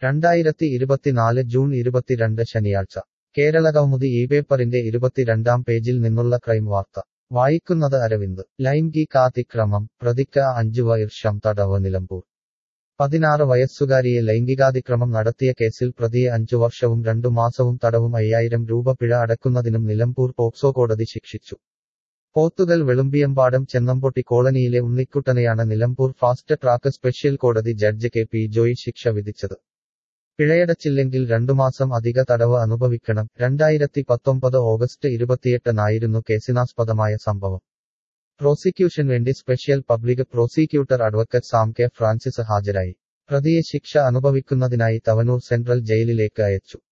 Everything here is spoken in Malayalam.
രണ്ടായിരത്തി ഇരുപത്തിനാല് ജൂൺ ഇരുപത്തിരണ്ട് ശനിയാഴ്ച കേരള കൗമുദി ഈ പേപ്പറിന്റെ ഇരുപത്തിരണ്ടാം പേജിൽ നിന്നുള്ള ക്രൈം വാർത്ത വായിക്കുന്നത് അരവിന്ദ് ലൈംഗികാതിക്രമം പ്രതിക്ക അഞ്ചു വർഷം തടവ് നിലമ്പൂർ പതിനാറ് വയസ്സുകാരിയെ ലൈംഗികാതിക്രമം നടത്തിയ കേസിൽ പ്രതിയെ അഞ്ചു വർഷവും രണ്ടു മാസവും തടവും അയ്യായിരം രൂപ പിഴ അടക്കുന്നതിനും നിലമ്പൂർ പോക്സോ കോടതി ശിക്ഷിച്ചു പോത്തുകൽ വെളുമ്പിയമ്പാടം ചെന്നമ്പൊട്ടി കോളനിയിലെ ഉണ്ണിക്കുട്ടനെയാണ് നിലമ്പൂർ ഫാസ്റ്റ് ട്രാക്ക് സ്പെഷ്യൽ കോടതി ജഡ്ജ് കെ പി ജോയി ശിക്ഷ വിധിച്ചത് പിഴയടച്ചില്ലെങ്കിൽ രണ്ടുമാസം അധിക തടവ് അനുഭവിക്കണം രണ്ടായിരത്തി പത്തൊമ്പത് ഓഗസ്റ്റ് ഇരുപത്തിയെട്ടിനായിരുന്നു കേസിനാസ്പദമായ സംഭവം പ്രോസിക്യൂഷൻ വേണ്ടി special public prosecutor advocate Sam K Francis ഹാജരായി പ്രതിയെ ശിക്ഷ അനുഭവിക്കുന്നതിനായി തവനൂർ സെൻട്രൽ ജയിലിലേക്ക് അയച്ചു